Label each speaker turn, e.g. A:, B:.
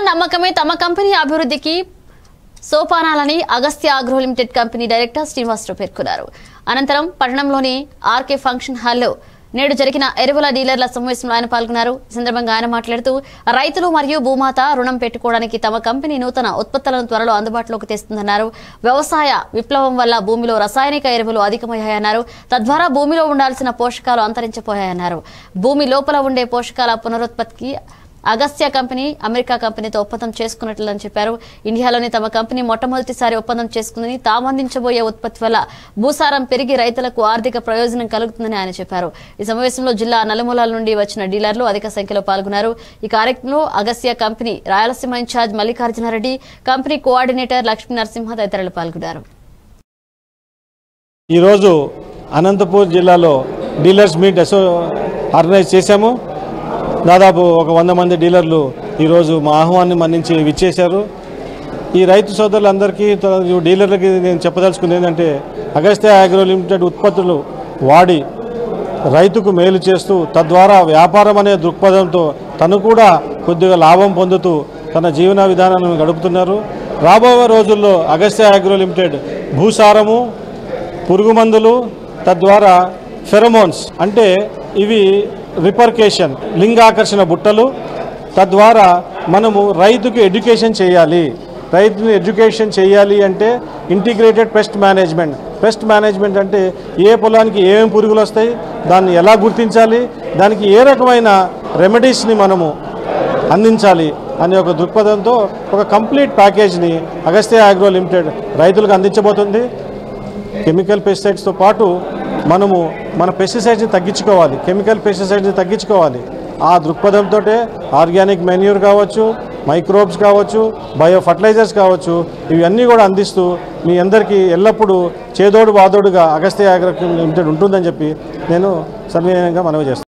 A: నమ్మకమే తమ కంపెనీ అభివృద్ధికి సోపానాలని Agastya agro limited company director Srinivasa Rao పేర్కొన్నారు అనంతరం పట్టణంలోని ఆర్కే ఫంక్షన్ హాల్లో నేడు జరిగిన ఎరువుల డీలర్ల సమావేశంలో ఆయన పాల్గొన్నారు ఈ సందర్భంగా ఆయన మాట్లాడుతూ రైతులు మరియు భూమాత రుణం పెట్టుకోవడానికి తమ కంపెనీ నూతన ఉత్పత్తులను త్వరలో అందుబాటులోకి తెస్తుందన్నారు వ్యవసాయ విప్లవం వల్ల భూమిలో రసాయనిక ఎరువులు అధికమయ్యాయన్నారు తద్వారా భూమిలో ఉండాల్సిన పోషకాలు అంతరించిపోయాయన్నారు భూమి లోపల ఉండే పోషకాల పునరుత్పత్తికి అగస్త్య కంపెనీ అమెరికా కంపెనీతో ఒప్పందం చేసుకున్నట్లని చెప్పారు ఇండియాలోని తమ కంపెనీ మొట్టమొదటిసారి ఒప్పందం చేసుకుందని తాము అందించబోయే ఉత్పత్తి వల్ల భూసారం పెరిగి రైతులకు ఆర్థిక ప్రయోజనం కలుగుతుందని ఆయన చెప్పారు ఈ సమావేశంలో జిల్లా నలుమూలల నుండి వచ్చిన డీలర్లు అధిక సంఖ్యలో పాల్గొన్నారు ఈ కార్యక్రమంలో Agastya company Rayalaseema incharge Mallikarjuna Reddy company coordinator Lakshmi Narasimha తదితరులు పాల్గొన్నారు
B: ఈరోజు అనంతపూర్ జిల్లాలో డీలర్స్ మీట్ అసో ఆర్గనైజ్ చేశాము దాదాపు ఒక వంద మంది డీలర్లు ఈరోజు మా ఆహ్వాన్ని మన్నించి విచ్చేశారు ఈ రైతు సోదరులందరికీ త- ఈ డీలర్లకి నేను చెప్పదలుచుకుంది ఏంటంటే అగస్త్య అగ్రో లిమిటెడ్ ఉత్పత్తులు వాడి రైతుకు మేలు చేస్తూ తద్వారా వ్యాపారం అనే దృక్పథంతో తను కూడా కొద్దిగా లాభం పొందుతూ తన జీవన విధానాన్ని గడుపుతున్నారు రాబోయే రోజుల్లో అగస్త్య అగ్రో లిమిటెడ్ భూసారము పురుగు మందులు తద్వారా ఫెరమోన్స్ అంటే ఇవి రిపర్కేషన్ లింగాకర్షణ బుట్టలు తద్వారా మనము రైతుకి ఎడ్యుకేషన్ చేయాలి రైతుని ఎడ్యుకేషన్ చేయాలి అంటే integrated pest management pest management అంటే ఏ పొలానికి ఏమేమి పురుగులు వస్తాయి దాన్ని ఎలా గుర్తించాలి దానికి ఏ రకమైన రెమెడీస్ని మనము అందించాలి అనే ఒక దృక్పథంతో ఒక కంప్లీట్ ప్యాకేజ్ని అగస్త్య అగ్రో లిమిటెడ్ రైతులకు అందించబోతుంది కెమికల్ పెస్టిసైడ్స్తో పాటు మనము మన పెస్టిసైడ్స్ని తగ్గించుకోవాలి కెమికల్ పెస్టిసైడ్స్ని తగ్గించుకోవాలి ఆ దృక్పథంతో ఆర్గానిక్ మెన్యూర్ కావచ్చు మైక్రోబ్స్ కావచ్చు బయో ఫర్టిలైజర్స్ కావచ్చు ఇవన్నీ కూడా అందిస్తూ మీ అందరికీ ఎల్లప్పుడూ చేదోడు వాదోడుగా అగస్త్య అగ్రో లిమిటెడ్ ఉంటుందని చెప్పి నేను సవినయంగా మనవి చేస్తాను